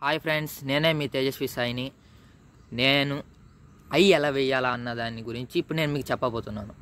hi friends నేనే మీ తేజస్వి సాయిని నేను ఐ ఎలా వేయాలా అన్న దాని గురించి ఇప్పుడు నేను మీకు చెప్పబోతున్నాను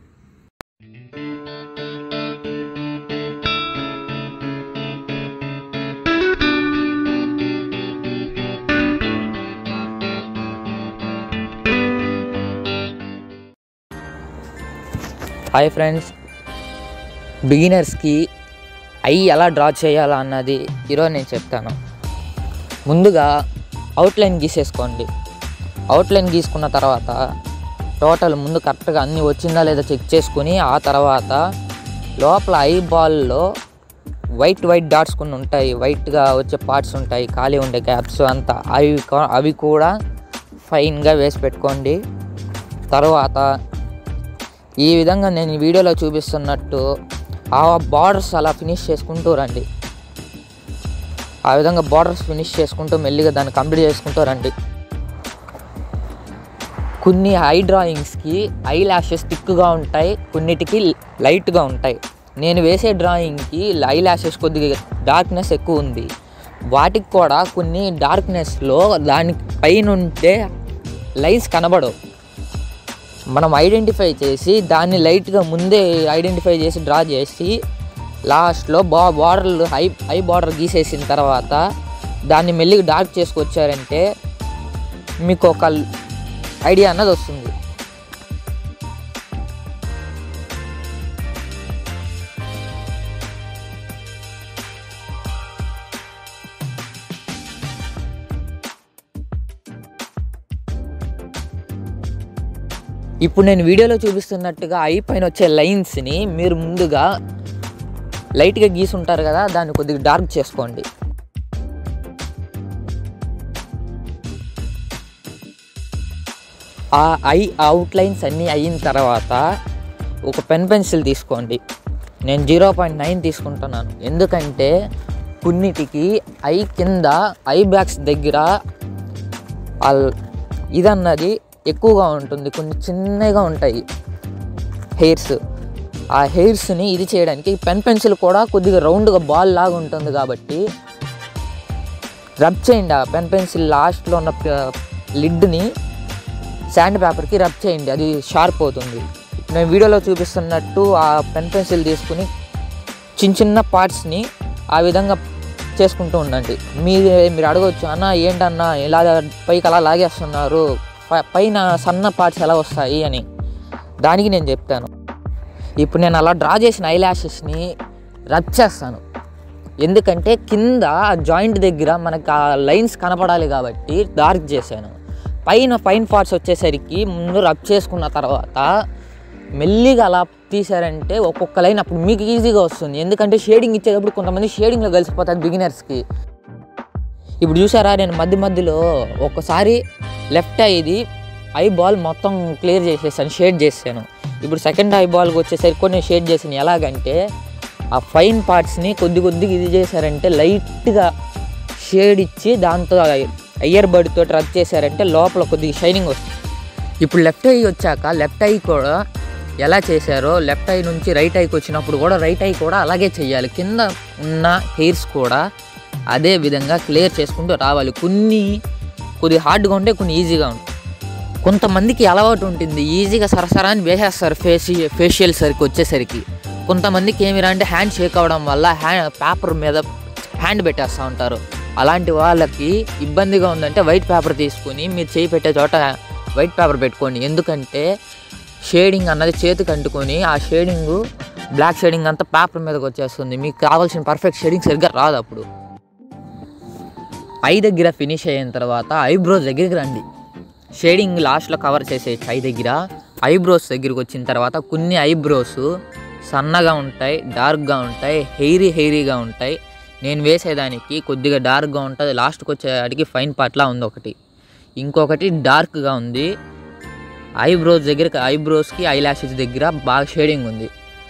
హాయ్ ఫ్రెండ్స్ బిగినర్స్కి ఐ ఎలా డ్రా చేయాలా అన్నది ఈరోజు నేను చెప్తాను ముందుగా అవుట్లైన్ గీసేసుకోండి అవుట్లైన్ గీసుకున్న తర్వాత టోటల్ ముందు కరెక్ట్గా అన్నీ వచ్చిందా లేదా చెక్ చేసుకుని ఆ తర్వాత లోపల ఐ బాల్లో వైట్ వైట్ డాట్స్ కొన్ని ఉంటాయి వైట్గా వచ్చే పార్ట్స్ ఉంటాయి ఖాళీ ఉండే గ్యాప్స్ అంతా అవి కా- అవి కూడా ఫైన్గా వేసి పెట్టుకోండి తర్వాత ఈ విధంగా నేను ఈ వీడియోలో చూపిస్తున్నట్టు ఆ బార్డర్స్ అలా ఫినిష్ చేసుకుంటూ రండి ఆ విధంగా బార్డర్స్ ఫినిష్ చేసుకుంటూ మెల్లిగా దాన్ని కంప్లీట్ చేసుకుంటూ రండి కొన్ని ఐ డ్రాయింగ్స్కి ఐ ల్యాషెస్ థిక్గా ఉంటాయి కొన్నిటికి లైట్గా ఉంటాయి నేను వేసే డ్రాయింగ్కి ఐ ల్యాషెస్ కొద్దిగా డార్క్నెస్ ఎక్కువ ఉంది వాటికి కూడా కొన్ని డార్క్నెస్లో దాని పైన ఉంటే లైన్స్ కనబడవు మనం ఐడెంటిఫై చేసి దాన్ని లైట్గా ముందే ఐడెంటిఫై చేసి డ్రా చేసి లాస్ట్లో బా బార్డర్లు హై హై బార్డర్ గీసేసిన తర్వాత దాన్ని మెల్లిగా డార్క్ చేసుకొచ్చారంటే మీకు ఒక ఐడియా అన్నది వస్తుంది ఇప్పుడు నేను వీడియోలో చూపిస్తున్నట్టుగా ఐ పైన వచ్చే లైన్స్ని మీరు ముందుగా లైట్గా గీసుంటారు కదా దాన్ని కొద్దిగా డార్క్ చేసుకోండి ఆ ఐ అవుట్లైన్స్ అన్నీ అయిన తర్వాత ఒక పెన్ పెన్సిల్ తీసుకోండి నేను జీరో పాయింట్ నైన్ తీసుకుంటున్నాను ఎందుకంటే కొన్నిటికి ఐ కింద ఐ బ్యాగ్స్ దగ్గర అల్- ఇదన్నది ఎక్కువగా ఉంటుంది కొన్ని చిన్నగా ఉంటాయి హెయిర్స్ ఆ హెయిర్స్ని ఇది చేయడానికి పెన్ పెన్సిల్ కూడా కొద్దిగా రౌండ్గా బాల్ లాగా ఉంటుంది కాబట్టి రబ్ చేయండి ఆ పెన్ పెన్సిల్ లాస్ట్లో ఉన్న లిడ్ని శాండ్ పేపర్కి రబ్ చేయండి అది షార్ప్ అవుతుంది నేను వీడియోలో చూపిస్తున్నట్టు ఆ పెన్ పెన్సిల్ తీసుకుని చిన్న చిన్న పార్ట్స్ని ఆ విధంగా చేసుకుంటూ ఉండండి మీరు మీరు అడగవచ్చు అన్న ఏంటన్నా ఇలా పైకి అలా లాగేస్తున్నారు ప- పైన సన్న పార్ట్స్ ఎలా వస్తాయి అని దానికి నేను చెప్తాను ఇప్పుడు నేను అలా డ్రా చేసిన ఐ ల్యాషెస్ని రబ్ చేస్తాను ఎందుకంటే కింద జాయింట్ దగ్గర మనకు ఆ లైన్స్ కనపడాలి కాబట్టి డార్క్ చేశాను పైన ఫైన్ పార్ట్స్ వచ్చేసరికి ముందు రబ్ చేసుకున్న తర్వాత మెల్లిగా అలా తీసారంటే ఒక్కొక్క లైన్ అప్పుడు మీకు ఈజీగా వస్తుంది ఎందుకంటే షేడింగ్ ఇచ్చేటప్పుడు కొంతమంది షేడింగ్లో కలిసిపోతారు బిగినర్స్కి ఇప్పుడు చూసారా నేను మధ్య మధ్యలో ఒక్కసారి లెఫ్ట్ ఐది ఐ బాల్ మొత్తం క్లియర్ చేసేసాను షేడ్ చేసాను ఇప్పుడు సెకండ్ ఐ బాల్కి వచ్చేసరికి కొన్ని షేడ్ చేసాను ఎలాగంటే ఆ ఫైన్ పార్ట్స్ని కొద్ది కొద్దిగా ఇది చేశారంటే లైట్గా షేడ్ ఇచ్చి దాంతో ఇయర్ బడ్ తోటి రబ్ చేశారంటే లోపల కొద్దిగా షైనింగ్ వస్తుంది ఇప్పుడు లెఫ్ట్ ఐ వచ్చాక లెఫ్ట్ ఐ కూడా ఎలా చేశారో లెఫ్ట్ ఐ నుంచి రైట్ ఐకి వచ్చినప్పుడు కూడా రైట్ ఐ కూడా అలాగే చేయాలి కింద ఉన్న హెయిర్స్ కూడా అదే విధంగా క్లియర్ చేసుకుంటూ రావాలి కొన్ని కొద్దిగా హార్డ్గా ఉంటే కొన్ని ఈజీగా ఉంటాయి కొంతమందికి అలవాటు ఉంటుంది ఈజీగా సరసరా అని వేసేస్తారు ఫేసి ఫేషియల్ సరికి వచ్చేసరికి కొంతమందికి ఏమిరా అంటే హ్యాండ్ షేక్ అవ్వడం వల్ల హ్యాండ్ పేపర్ మీద హ్యాండ్ పెట్టేస్తూ ఉంటారు అలాంటి వాళ్ళకి ఇబ్బందిగా ఉందంటే వైట్ పేపర్ తీసుకుని మీరు చేయి పెట్టే చోట వైట్ పేపర్ పెట్టుకోండి ఎందుకంటే షేడింగ్ అన్నది చేతికి అంటుకొని ఆ షేడింగ్ బ్లాక్ షేడింగ్ అంతా పేపర్ మీదకి వచ్చేస్తుంది మీకు కావాల్సిన పర్ఫెక్ట్ షేడింగ్ సరిగ్గా రాదు అప్పుడు ఐ దగ్గర ఫినిష్ అయిన తర్వాత ఐబ్రోస్ దగ్గరికి రండి షేడింగ్ లాస్ట్లో కవర్ చేసేయచ్చు ఐ దగ్గర ఐబ్రోస్ దగ్గరికి వచ్చిన తర్వాత కొన్ని ఐబ్రోస్ సన్నగా ఉంటాయి డార్క్గా ఉంటాయి హెయిరీ హెయిరీగా ఉంటాయి నేను వేసేదానికి కొద్దిగా డార్క్గా ఉంటుంది లాస్ట్కి వచ్చేటికి ఫైన్ పార్ట్లా ఉంది ఒకటి ఇంకొకటి డార్క్గా ఉంది ఐబ్రోస్ దగ్గర ఐబ్రోస్కి ఐ ల్యాషెస్ దగ్గర బాగా షేడింగ్ ఉంది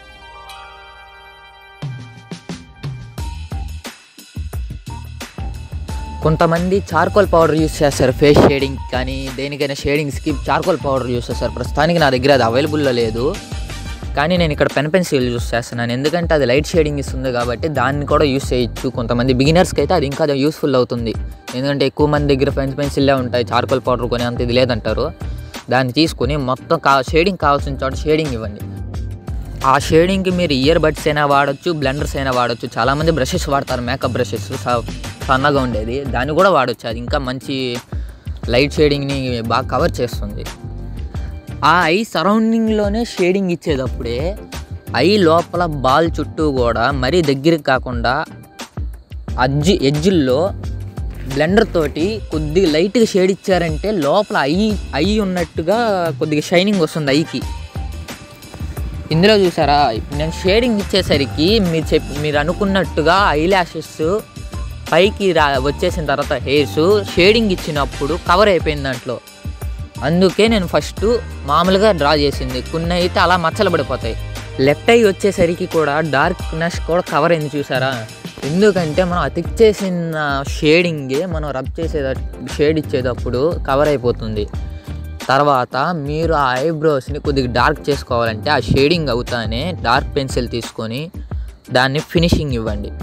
కొంతమంది చార్కోల్ పౌడర్ యూస్ చేస్తారు ఫేస్ షేడింగ్ కానీ దేనికైనా షేడింగ్స్కి చార్కోల్ పౌడర్ యూస్ చేస్తారు ప్రస్తుతానికి నా దగ్గర అది అవైలబుల్లో లేదు కానీ నేను ఇక్కడ పెన్ పెన్సిల్ యూస్ చేస్తున్నాను ఎందుకంటే అది లైట్ షేడింగ్ ఇస్తుంది కాబట్టి దాన్ని కూడా యూస్ చేయొచ్చు కొంతమంది బిగినర్స్కి అయితే అది ఇంకా యూస్ఫుల్ అవుతుంది ఎందుకంటే ఎక్కువ మంది దగ్గర పెన్ పెన్సిల్లే ఉంటాయి చార్కోల్ పౌడర్ కొని అంత ఇది లేదంటారు దాన్ని తీసుకొని మొత్తం కా షేడింగ్ కావాల్సిన చోట షేడింగ్ ఇవ్వండి ఆ షేడింగ్కి మీరు ఇయర్ బడ్స్ అయినా వాడచ్చు బ్లెండర్స్ అయినా వాడచ్చు చాలామంది బ్రషెస్ వాడతారు మేకప్ బ్రషెస్ సన్నగా ఉండేది దాన్ని కూడా వాడచ్చు అది ఇంకా మంచి లైట్ షేడింగ్ని బాగా కవర్ చేస్తుంది ఆ ఐ సరౌండింగ్లోనే షేడింగ్ ఇచ్చేటప్పుడే ఐ లోపల బాల్ చుట్టూ కూడా మరీ దగ్గరికి కాకుండా అజ్జి ఎడ్జిల్లో బ్లెండర్ తోటి కొద్దిగా లైట్గా షేడ్ ఇచ్చారంటే లోపల ఐ ఐ ఉన్నట్టుగా కొద్దిగా షైనింగ్ వస్తుంది ఐకి ఇందులో చూసారా ఇప్పుడు నేను షేడింగ్ ఇచ్చేసరికి మీరు చెప్ మీరు అనుకున్నట్టుగా ఐ ల్యాషెస్ పైకి రా వచ్చేసిన తర్వాత హెయిర్స్ షేడింగ్ ఇచ్చినప్పుడు కవర్ అయిపోయింది దాంట్లో అందుకే నేను ఫస్ట్ మామూలుగా డ్రా చేసింది కొన్ని అయితే అలా మచ్చలు పడిపోతాయి లెఫ్ట్ ఐ వచ్చేసరికి కూడా డార్క్నెస్ కూడా కవర్ అయింది చూసారా ఎందుకంటే మనం అతికిచ్చేసిన షేడింగే మనం రబ్ చేసే షేడ్ ఇచ్చేటప్పుడు కవర్ అయిపోతుంది తర్వాత మీరు ఆ ఐబ్రోస్ని కొద్దిగా డార్క్ చేసుకోవాలంటే ఆ షేడింగ్ అవుతానే డార్క్ పెన్సిల్ తీసుకొని దాన్ని ఫినిషింగ్ ఇవ్వండి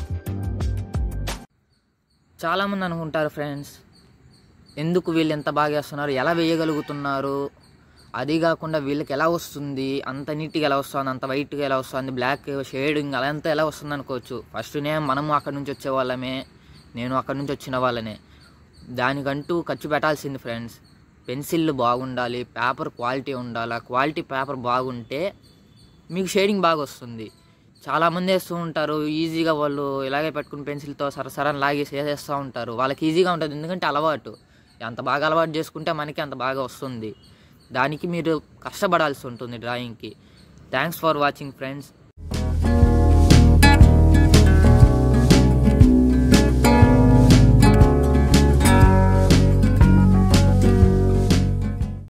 చాలామంది అనుకుంటారు ఫ్రెండ్స్ ఎందుకు వీళ్ళు ఎంత బాగా వేస్తున్నారు ఎలా వేయగలుగుతున్నారు అది కాకుండా వీళ్ళకి ఎలా వస్తుంది అంత నీట్గా ఎలా వస్తుంది అంత వైట్గా ఎలా వస్తుంది బ్లాక్ షేడింగ్ అలా అంతా ఎలా వస్తుంది అనుకోవచ్చు ఫస్ట్ నేను మనము అక్కడి నుంచి వచ్చే వాళ్ళమే నేను అక్కడి నుంచి వచ్చిన వాళ్ళనే దానికంటూ ఖర్చు పెట్టాల్సింది ఫ్రెండ్స్ పెన్సిల్ బాగుండాలి పేపర్ క్వాలిటీ ఉండాలి ఆ క్వాలిటీ పేపర్ బాగుంటే మీకు షేడింగ్ బాగా వస్తుంది చాలామంది వేస్తూ ఉంటారు ఈజీగా వాళ్ళు ఇలాగే పెట్టుకుని పెన్సిల్తో సరసరని లాగేసి వేసేస్తూ ఉంటారు వాళ్ళకి ఈజీగా ఉంటుంది ఎందుకంటే అలవాటు ఎంత బాగా అలవాటు చేసుకుంటే మనకి అంత బాగా వస్తుంది దానికి మీరు కష్టపడాల్సి ఉంటుంది డ్రాయింగ్కి థ్యాంక్స్ ఫర్ వాచింగ్ ఫ్రెండ్స్